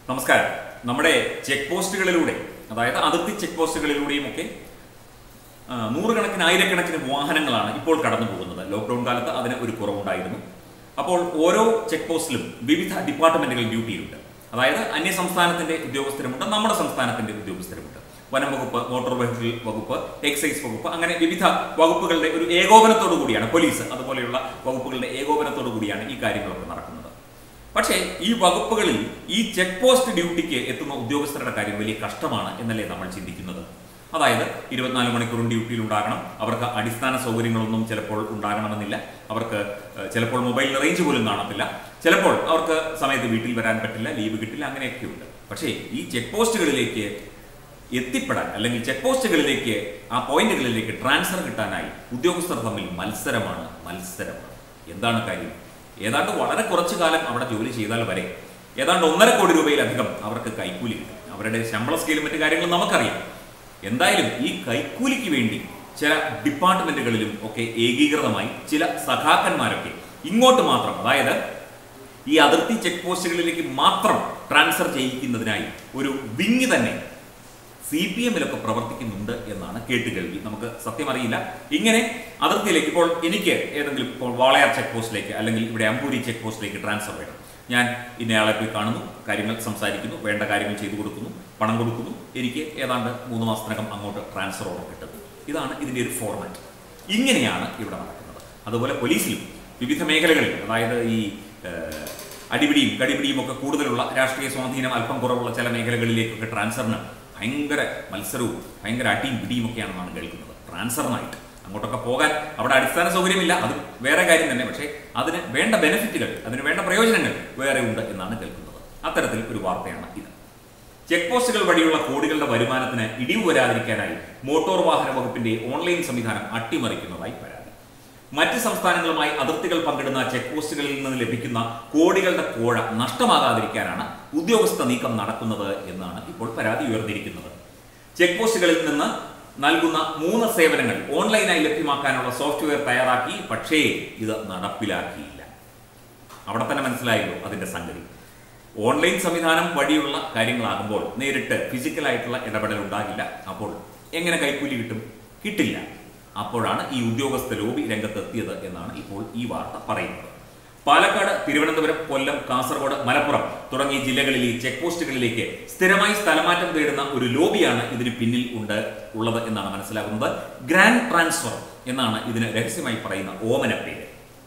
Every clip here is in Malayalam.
നമസ്കാരം നമ്മുടെ ചെക്ക് പോസ്റ്റുകളിലൂടെ അതായത് അതിർത്തി ചെക്ക് പോസ്റ്റുകളിലൂടെയും ഒക്കെ ആ, നൂറുകണക്കിന് ആയിരക്കണക്കിന് വാഹനങ്ങളാണ് ഇപ്പോൾ കടന്നു പോകുന്നത് ലോക്ക്ഡൌൺ കാലത്ത് അതിന് ഒരു കുറവുണ്ടായിരുന്നു അപ്പോൾ ഓരോ ചെക്ക് പോസ്റ്റിലും വിവിധ ഡിപ്പാർട്ട്മെന്റുകൾ ഡ്യൂട്ടിയിലുണ്ട് അതായത് അന്യ സംസ്ഥാനത്തിന്റെ ഉദ്യോഗസ്ഥരുമുണ്ട് നമ്മുടെ സംസ്ഥാനത്തിന്റെ ഉദ്യോഗസ്ഥരുമുണ്ട് വനം വകുപ്പ് മോട്ടോർ വെഹിക്കിൾ വകുപ്പ് എക്സൈസ് വകുപ്പ് അങ്ങനെ വിവിധ വകുപ്പുകളുടെ ഒരു ഏകോപനത്തോടു കൂടിയാണ് പോലീസ് അതുപോലെയുള്ള വകുപ്പുകളുടെ ഏകോപനത്തോടു കൂടിയാണ് ഈ കാര്യങ്ങളൊക്കെ നടക്കുന്നത് പക്ഷേ ഈ വകുപ്പുകളിൽ ഈ ചെക്ക് പോസ്റ്റ് ഡ്യൂട്ടിക്ക് എത്തുന്ന ഉദ്യോഗസ്ഥരുടെ കാര്യം വലിയ കഷ്ടമാണ് എന്നല്ലേ നമ്മൾ ചിന്തിക്കുന്നത് അതായത് ഇരുപത്തിനാല് മണിക്കൂറും ഡ്യൂട്ടിയിൽ ഉണ്ടാകണം അവർക്ക് അടിസ്ഥാന സൗകര്യങ്ങളൊന്നും ചിലപ്പോൾ ഉണ്ടാകണമെന്നില്ല അവർക്ക് ഏഹ്, ചിലപ്പോൾ മൊബൈൽ റേഞ്ച് പോലും കാണത്തില്ല ചിലപ്പോൾ അവർക്ക് സമയത്ത് വീട്ടിൽ വരാൻ പറ്റില്ല ലീവ് കിട്ടില്ല അങ്ങനെയൊക്കെയുണ്ട് പക്ഷേ ഈ ചെക്ക് പോസ്റ്റുകളിലേക്ക് എത്തിപ്പെടാൻ അല്ലെങ്കിൽ ചെക്ക് പോസ്റ്റുകളിലേക്ക് ആ പോയിന്റുകളിലേക്ക് ട്രാൻസ്ഫർ കിട്ടാനായി ഉദ്യോഗസ്ഥർ തമ്മിൽ മത്സരമാണ് മത്സരമാണ് എന്താണ് കാര്യം ഏതാണ്ട് വളരെ കുറച്ചു കാലം അവിടെ ജോലി ചെയ്താൽ വരെ ഏതാണ്ട് ഒന്നര കോടി രൂപയിലധികം അവർക്ക് കൈക്കൂലി കിട്ടും അവരുടെ ശമ്പള സ്കെയിലും മറ്റു കാര്യങ്ങളും നമുക്കറിയാം എന്തായാലും ഈ കൈക്കൂലിക്ക് വേണ്ടി ചില ഡിപ്പാർട്ട്മെന്റുകളിലും ഒക്കെ ഏകീകൃതമായി ചില സഖാക്കന്മാരൊക്കെ ഇങ്ങോട്ട് മാത്രം അതായത് ഈ അതിർത്തി ചെക്ക് പോസ്റ്റുകളിലേക്ക് മാത്രം ട്രാൻസ്ഫർ ചെയ്യിക്കുന്നതിനായി ഒരു വിങ് തന്നെ സി പി എമ്മിലൊക്കെ പ്രവർത്തിക്കുന്നുണ്ട് എന്നാണ് കേട്ടുകേൾവി നമുക്ക് സത്യം അറിയില്ല ഇങ്ങനെ അതിർത്തിയിലേക്ക് ഇപ്പോൾ എനിക്ക് ഏതെങ്കിലും ഇപ്പോൾ വാളയാർ ചെക്ക് പോസ്റ്റിലേക്ക് അല്ലെങ്കിൽ ഇവിടെ അമ്പൂരി ചെക്ക് പോസ്റ്റിലേക്ക് ട്രാൻസ്ഫർ വേണം ഞാൻ ഇന്നയാളെ പോയി കാണുന്നു കാര്യങ്ങൾ സംസാരിക്കുന്നു വേണ്ട കാര്യങ്ങൾ ചെയ്തു കൊടുക്കുന്നു പണം കൊടുക്കുന്നു എനിക്ക് ഏതാണ്ട് മൂന്ന് മാസത്തിനകം അങ്ങോട്ട് ട്രാൻസ്ഫർ ഓർഡർ കിട്ടുന്നു ഇതാണ് ഇതിൻ്റെ ഒരു ഫോർമാറ്റ് ഇങ്ങനെയാണ് ഇവിടെ നടക്കുന്നത് അതുപോലെ പോലീസിലും വിവിധ മേഖലകളിൽ അതായത് ഈ ഏഹ്, അടിപിടിയും കടിപിടിയും ഒക്കെ കൂടുതലുള്ള രാഷ്ട്രീയ സ്വാധീനം അല്പം കുറവുള്ള ചില മേഖലകളിലേക്കൊക്കെ ട്രാൻസ്ഫറിന് ഭയങ്കര മത്സരവും ഭയങ്കര അടിയും പിടിയും ഒക്കെയാണെന്നാണ് കേൾക്കുന്നത് ട്രാൻസ്ഫറിനായിട്ട് അങ്ങോട്ടൊക്കെ പോകാൻ അവിടെ അടിസ്ഥാന സൗകര്യമില്ല അത് വേറെ കാര്യം തന്നെ പക്ഷേ അതിന് വേണ്ട ബെനിഫിറ്റുകൾ അതിന് വേണ്ട പ്രയോജനങ്ങൾ വേറെ ഉണ്ട് എന്നാണ് കേൾക്കുന്നത് അത്തരത്തിൽ ഒരു വാർത്തയാണ് ഇത് ചെക്ക് പോസ്റ്റുകൾ വഴിയുള്ള കോടികളുടെ വരുമാനത്തിന് ഇടിവ് വരാതിരിക്കാനായി മോട്ടോർ വാഹന വകുപ്പിന്റെ ഓൺലൈൻ സംവിധാനം അട്ടിമറിക്കുന്നതായി പരാതി മറ്റ് സംസ്ഥാനങ്ങളുമായി അതിർത്തികൾ പങ്കിടുന്ന ചെക്ക് പോസ്റ്റുകളിൽ നിന്ന് ലഭിക്കുന്ന കോടികളുടെ കോഴ നഷ്ടമാകാതിരിക്കാനാണ് ഉദ്യോഗസ്ഥ നീക്കം നടക്കുന്നത് എന്നാണ് ഇപ്പോൾ പരാതി ഉയർന്നിരിക്കുന്നത് ചെക്ക് പോസ്റ്റുകളിൽ നിന്ന് നൽകുന്ന മൂന്ന് സേവനങ്ങൾ ഓൺലൈനായി ലഭ്യമാക്കാനുള്ള സോഫ്റ്റ്വെയർ തയ്യാറാക്കി പക്ഷേ ഇത് നടപ്പിലാക്കിയില്ല അവിടെ തന്നെ മനസ്സിലായല്ലോ അതിന്റെ സംഗതി ഓൺലൈൻ സംവിധാനം വഴിയുള്ള കാര്യങ്ങളാകുമ്പോൾ നേരിട്ട് ഫിസിക്കലായിട്ടുള്ള ഇടപെടൽ ഉണ്ടാകില്ല അപ്പോൾ എങ്ങനെ കൈക്കൂലി കിട്ടും കിട്ടില്ല അപ്പോഴാണ് ഈ ഉദ്യോഗസ്ഥ ലോബി രംഗത്തെത്തിയത് എന്നാണ് ഇപ്പോൾ ഈ വാർത്ത പറയുന്നത് പാലക്കാട് തിരുവനന്തപുരം കൊല്ലം കാസർഗോഡ് മലപ്പുറം തുടങ്ങിയ ജില്ലകളിലെ ചെക്ക് പോസ്റ്റുകളിലേക്ക് സ്ഥിരമായി സ്ഥലമാറ്റം തേടുന്ന ഒരു ലോബിയാണ് ഇതിന് പിന്നിൽ ഉണ്ട് ഉള്ളത് എന്നാണ് മനസ്സിലാകുന്നത് ഗ്രാൻഡ് ട്രാൻസ്ഫർ എന്നാണ് ഇതിന് രഹസ്യമായി പറയുന്ന ഓമന പേര്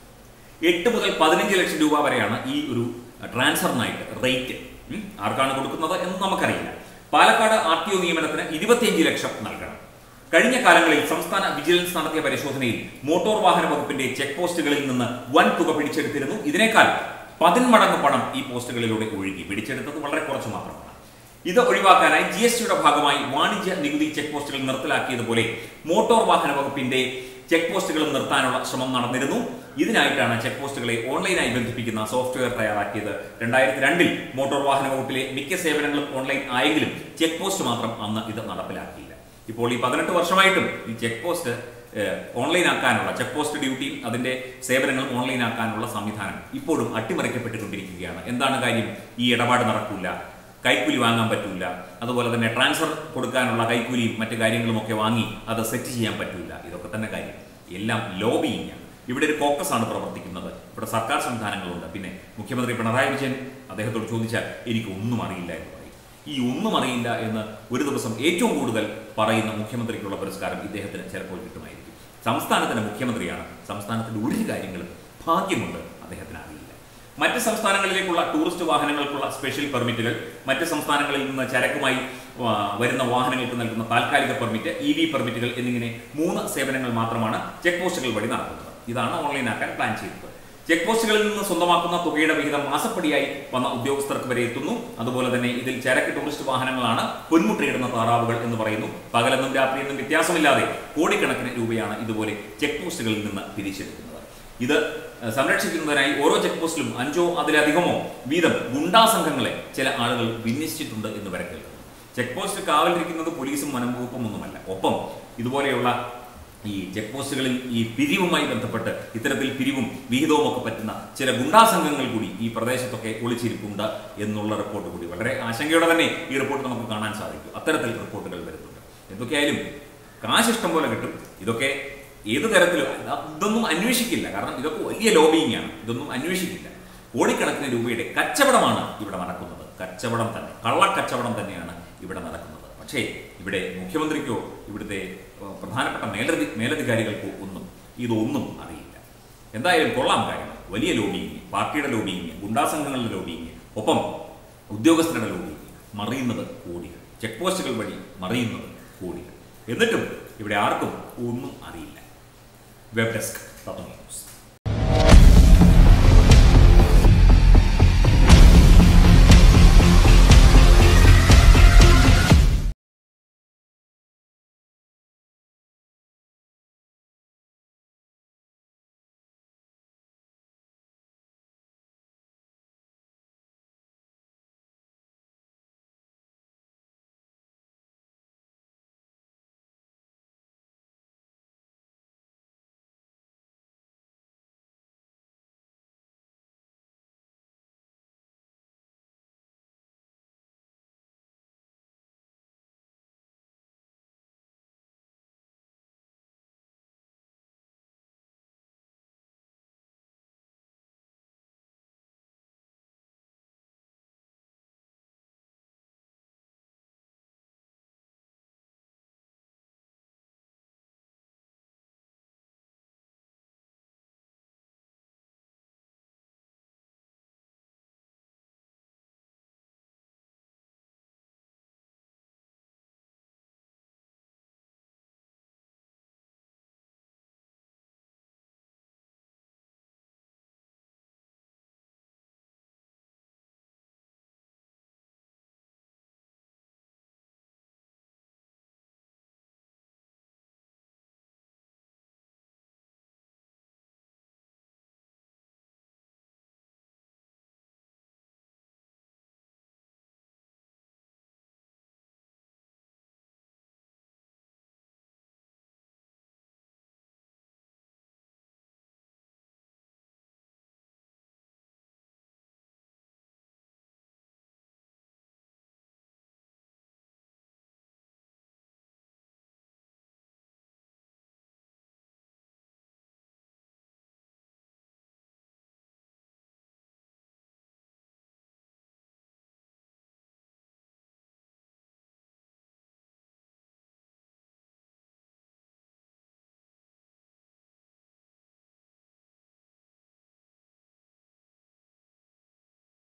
എട്ട് മുതൽ പതിനഞ്ച് ലക്ഷം രൂപ വരെയാണ് ഈ ഒരു ട്രാൻസ്ഫറിനായിട്ട് റേറ്റ് ഉം, ആർക്കാണ് കൊടുക്കുന്നത് എന്ന് നമുക്കറിയില്ല പാലക്കാട് ആർ ടി ഒ നിയമനത്തിന് ഇരുപത്തിയഞ്ച് ലക്ഷം നൽകണം കഴിഞ്ഞ കാലങ്ങളിൽ സംസ്ഥാന വിജിലൻസ് നടത്തിയ പരിശോധനയിൽ മോട്ടോർ വാഹന വകുപ്പിന്റെ ചെക്ക് പോസ്റ്റുകളിൽ നിന്ന് വൻ തുക പിടിച്ചെടുത്തിരുന്നു ഇതിനേക്കാൾ പതിന്മടങ്ങ് പണം ഈ പോസ്റ്റുകളിലൂടെ ഒഴുകി പിടിച്ചെടുത്തത് വളരെ കുറച്ച് മാത്രമാണ് ഇത് ഒഴിവാക്കാനായി ജി എസ് ടിയുടെ ഭാഗമായി വാണിജ്യ നികുതി ചെക്ക് പോസ്റ്റുകൾ നിർത്തലാക്കിയതുപോലെ മോട്ടോർ വാഹന വകുപ്പിന്റെ ചെക്ക് പോസ്റ്റുകളും നിർത്താനുള്ള ശ്രമം നടന്നിരുന്നു ഇതിനായിട്ടാണ് ചെക്ക് പോസ്റ്റുകളെ ഓൺലൈനായി ബന്ധിപ്പിക്കുന്ന സോഫ്റ്റ്വെയർ തയ്യാറാക്കിയത് രണ്ടായിരത്തി രണ്ടിൽ മോട്ടോർ വാഹന വകുപ്പിലെ മിക്ക സേവനങ്ങളും ഓൺലൈൻ ആയെങ്കിലും ചെക്ക് പോസ്റ്റ് മാത്രം അന്ന് ഇത് നടപ്പിലാക്കിയില്ല ഇപ്പോൾ ഈ പതിനെട്ട് വർഷമായിട്ടും ഈ ചെക്ക് പോസ്റ്റ് ഏഹ്, ഓൺലൈൻ ആക്കാനുള്ള ചെക്ക് പോസ്റ്റ് ഡ്യൂട്ടിയും അതിന്റെ സേവനങ്ങളും ഓൺലൈൻ ആക്കാനുള്ള സംവിധാനം ഇപ്പോഴും അട്ടിമറിക്കപ്പെട്ടുകൊണ്ടിരിക്കുകയാണ് എന്താണ് കാര്യം ഈ ഇടപാട് നടക്കില്ല കൈക്കൂലി വാങ്ങാൻ പറ്റൂല അതുപോലെ തന്നെ ട്രാൻസ്ഫർ കൊടുക്കാനുള്ള കൈക്കൂലിയും മറ്റു കാര്യങ്ങളും ഒക്കെ വാങ്ങി അത് സെറ്റ് ചെയ്യാൻ പറ്റൂല ഇതൊക്കെ തന്നെ കാര്യം എല്ലാം ലോബിയിങ് ആണ് ഇവിടെ ഒരു കോക്കസ് ആണ് പ്രവർത്തിക്കുന്നത് ഇവിടെ സർക്കാർ സംവിധാനങ്ങളുണ്ട് പിന്നെ മുഖ്യമന്ത്രി പിണറായി വിജയൻ അദ്ദേഹത്തോട് ചോദിച്ചാൽ എനിക്ക് ഒന്നും അറിയില്ല എന്ന് പറയും ഈ ഒന്നും അറിയില്ല എന്ന് ഒരു ദിവസം ഏറ്റവും കൂടുതൽ പറയുന്ന മുഖ്യമന്ത്രിക്കുള്ള പുരസ്കാരം ഇദ്ദേഹത്തിന് ചിലപ്പോൾ കിട്ടുമായിരിക്കും സംസ്ഥാനത്തിന്റെ മുഖ്യമന്ത്രിയാണ് സംസ്ഥാനത്തിന്റെ ഒരു കാര്യങ്ങളും ഭാഗ്യമുണ്ട് അദ്ദേഹത്തിന് അറിയില്ല മറ്റ് സംസ്ഥാനങ്ങളിലേക്കുള്ള ടൂറിസ്റ്റ് വാഹനങ്ങൾക്കുള്ള സ്പെഷ്യൽ പെർമിറ്റുകൾ മറ്റ് സംസ്ഥാനങ്ങളിൽ നിന്ന് ചരക്കുമായി ആ, വരുന്ന വാഹനങ്ങൾക്ക് നൽകുന്ന താൽക്കാലിക പെർമിറ്റ് ഇ വി പെർമിറ്റുകൾ എന്നിങ്ങനെ മൂന്ന് സേവനങ്ങൾ മാത്രമാണ് ചെക്ക് പോസ്റ്റുകൾ വഴി നടക്കുന്നത് ഇതാണ് ഓൺലൈനാക്കാൻ പ്ലാൻ ചെയ്തത് ചെക്ക് പോസ്റ്റുകളിൽ നിന്ന് സ്വന്തമാക്കുന്ന തുകയുടെ വിഹിതം മാസപ്പടിയായി വന്ന ഉദ്യോഗസ്ഥർക്ക് വരെ എത്തുന്നു അതുപോലെ തന്നെ ഇതിൽ ചരക്ക് ടൂറിസ്റ്റ് വാഹനങ്ങളാണ് പൊന്മുട്ടയിടുന്ന താറാവുകൾ എന്ന് പറയുന്നു പകലെന്നും രാത്രിയെന്നും വ്യത്യാസമില്ലാതെ കോടിക്കണക്കിന് രൂപയാണ് ഇതുപോലെ ചെക്ക് പോസ്റ്റുകളിൽ നിന്ന് പിരിച്ചെടുക്കുന്നത് ഇത് ഏഹ്, സംരക്ഷിക്കുന്നതിനായി ഓരോ ചെക്ക് പോസ്റ്റിലും അഞ്ചോ അതിലധികമോ വീതം ഗുണ്ടാ സംഘങ്ങളെ ചില ആളുകൾ വിന്യസിച്ചിട്ടുണ്ട് എന്ന് വരെ കേൾക്കുന്നു ചെക്ക് പോസ്റ്റ് കാവലിരിക്കുന്നത് പോലീസും വനം വകുപ്പും ഒന്നുമല്ല ഒപ്പം ഇതുപോലെയുള്ള ഈ ചെക്ക് പോസ്റ്റുകളിൽ ഈ പിരിവുമായി ബന്ധപ്പെട്ട് ഇത്തരത്തിൽ പിരിവും വിഹിതവും ഒക്കെ പറ്റുന്ന ചില ഗുണ്ടാസംഘങ്ങൾ കൂടി ഈ പ്രദേശത്തൊക്കെ ഒളിച്ചിരിപ്പുണ്ട് എന്നുള്ള റിപ്പോർട്ട് കൂടി വളരെ ആശങ്കയോടെ തന്നെ ഈ റിപ്പോർട്ട് നമുക്ക് കാണാൻ സാധിക്കും അത്തരത്തിൽ റിപ്പോർട്ടുകൾ വരുന്നുണ്ട് എന്തൊക്കെയായാലും കാശ് ഇഷ്ടം പോലെ കിട്ടും ഇതൊക്കെ ഏത് തരത്തിലും ഇതൊന്നും അന്വേഷിക്കില്ല കാരണം ഇതൊക്കെ വലിയ ലോബിയിങ് ആണ് ഇതൊന്നും അന്വേഷിക്കില്ല കോടിക്കണക്കിന് രൂപയുടെ കച്ചവടമാണ് ഇവിടെ നടക്കുന്നത് കച്ചവടം തന്നെ കള്ളക്കച്ചവടം തന്നെയാണ് ഇവിടെ നടക്കുന്നത് പക്ഷേ ഇവിടെ മുഖ്യമന്ത്രിക്കോ ഇവിടുത്തെ ഏഹ്, പ്രധാനപ്പെട്ട മേലധി മേലധികാരികൾക്കോ ഒന്നും ഇതൊന്നും അറിയില്ല എന്തായാലും കൊള്ളാം കാര്യം വലിയ ലോബിയിങ് പാർട്ടിയുടെ ലോബിയിങ് ഗുണ്ടാസംഘങ്ങളുടെ ലോബിയിങ് ഒപ്പം ഉദ്യോഗസ്ഥരുടെ ലോബിയിങ് മറിയുന്നത് കോടികൾ ചെക്ക് പോസ്റ്റുകൾ വഴി മറിയുന്നത് കോടികൾ എന്നിട്ടും ഇവിടെ ആർക്കും ഒന്നും അറിയില്ല വെബ് ഡെസ്ക് തത്വ ന്യൂസ്